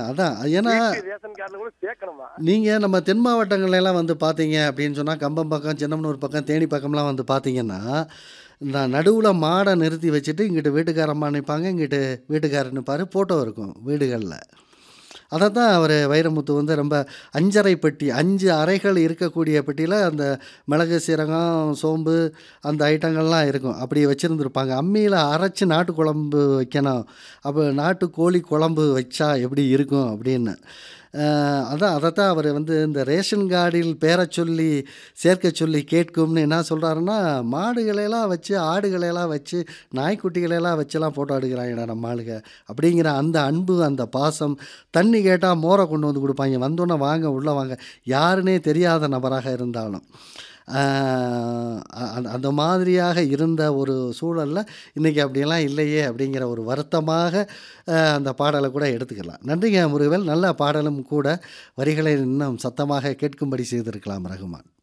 அதான் ஏன்னா வீட்டு ரேஷன் கார்டுல கூட சேர்க்கணுமா நீங்கள் நம்ம தென் மாவட்டங்கள்ல எல்லாம் வந்து பார்த்தீங்க அப்படின்னு சொன்னால் கம்பம் பக்கம் சின்னமனூர் பக்கம் தேனி பக்கம்லாம் வந்து பார்த்தீங்கன்னா இந்த நடுவில் மாடை நிறுத்தி வச்சுட்டு இங்கிட்டு வீட்டுக்காரம்மா நிற்பாங்க இங்கிட்டு வீட்டுக்காரர் நிற்பார் ஃபோட்டோ இருக்கும் வீடுகளில் அதை தான் அவர் வைரமுத்து வந்து ரொம்ப அஞ்சரை பெட்டி அஞ்சு அறைகள் இருக்கக்கூடிய பெட்டியில் அந்த மிளகு சீரகம் சோம்பு அந்த ஐட்டங்கள்லாம் இருக்கும் அப்படி வச்சுருந்துருப்பாங்க அம்மியில் அரைச்சி நாட்டு குழம்பு வைக்கணும் அப்போ நாட்டு கோழி குழம்பு வச்சா எப்படி இருக்கும் அப்படின்னு அஹ் அதான் அதைத்தான் அவர் வந்து இந்த ரேஷன் கார்டில் பேரை சொல்லி சேர்க்க சொல்லி கேட்கும்னு என்ன சொல்கிறாருன்னா மாடுகளையெல்லாம் வச்சு ஆடுகளையெல்லாம் வச்சு நாய்க்குட்டிகளையெல்லாம் வச்செல்லாம் ஃபோட்டோ எடுக்கிறாங்கடா நம்ம ஆளுங்க அப்படிங்கிற அந்த அன்பு அந்த பாசம் தண்ணி கேட்டால் மோரை கொண்டு வந்து கொடுப்பாங்க வந்தோன்னே வாங்க உள்ளே வாங்க யாருன்னே தெரியாத நபராக இருந்தாலும் ஆஹ் அந்த- அந்த மாதிரியாக இருந்த ஒரு சூழலில் இன்றைக்கி அப்படியெல்லாம் இல்லையே அப்படிங்கிற ஒரு வருத்தமாக ஆஹ் அந்த பாடலை கூட எடுத்துக்கலாம் நன்றிங்க முருகவேல் நல்ல பாடலும் கூட வரிகளை இன்னும் சத்தமாக கேட்கும்படி செய்திருக்கலாம் ரகுமான்